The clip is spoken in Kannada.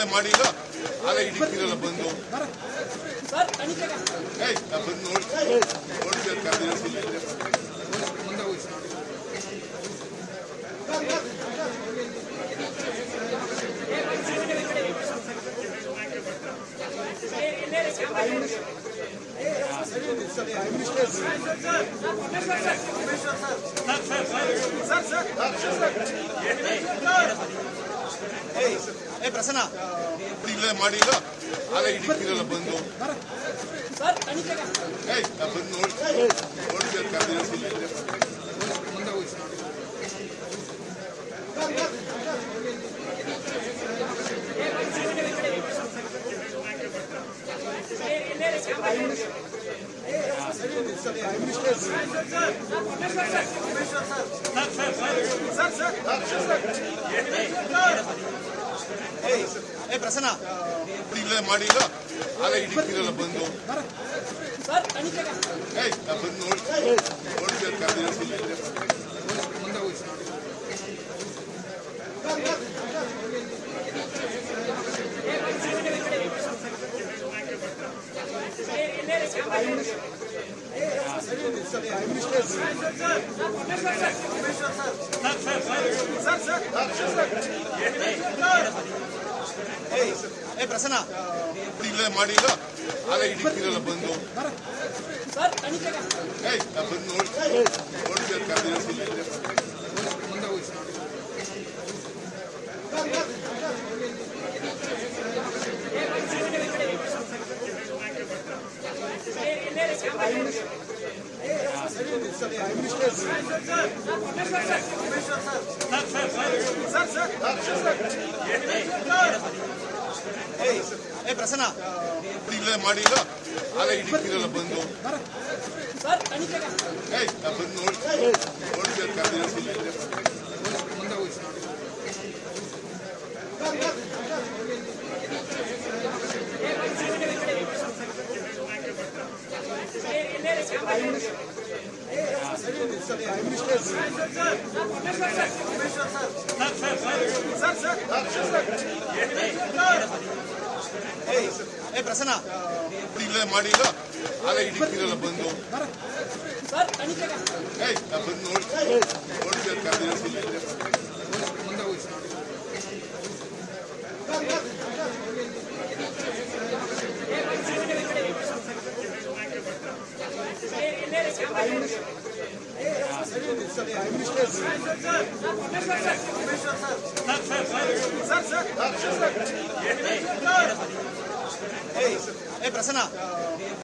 ರಿಪ್ಲೈ ಮಾಡಿಲ್ಲ ಅಲ್ಲ ಇಡಿಕ್ಕಿರಲ್ಲ ಬಂದು ಏಯ್ ನಾ ಬಂದು ನೋಡಿ ನೋಡ್ಬೇಕು ಏ ಪ್ರಸನ್ನ ರಿಪ್ಲೈ ಮಾಡಿಲ್ಲ ಅಲ್ಲ ಇಡಿಕ್ಕಿರಲ್ಲ ಬಂದು ಏಯ್ ನಾ ಬಂದು ನೋಡಿ ನೋಡ್ಬೇಕು ಏ ಪ್ರಸನ್ನ ರಿಪ್ಲೈ ಮಾಡಿಲ್ಲ ಅಲ್ಲ ಇಡಿಕ್ಕಿರಲ್ಲ ಬಂದು ಏಯ್ ನಾ ಬಂದು ನೋಡಿ ನೋಡ್ಬೇಕು ಏ ಪ್ರಸನ್ನ ರಿಪ್ಲೈ ಮಾಡಿಲ್ಲ ಅಲ್ಲ ಇಡಿಕ್ಕಿರಲ್ಲ ಬಂದು ಏಯ್ ನಾ ಬಂದು ನೋಡಿ ನೋಡ್ಬೇಕು ಏ ಪ್ರಸನ್ನ ರಿಪ್ಲೈ ಮಾಡಿಲ್ಲ ಅಲ್ಲ ಇಡಿಕ್ಕಿರಲ್ಲ ಬಂದು ಏಯ್ ನಾ ಬಂದು ನೋಡಿ ನೋಡ್ಬೇಕು ಏ ಪ್ರಸನ್ನ ರಿಪ್ಲೈ ಮಾಡಿಲ್ಲ ಅಲ್ಲ ಇಡಿಕ್ಕಿರಲ್ಲ ಬಂದು ಏಯ್ ನಾ ಬಂದು ನೋಡಿ ನೋಡ್ಬೇಕು ಏ ಪ್ರಸನ್ನ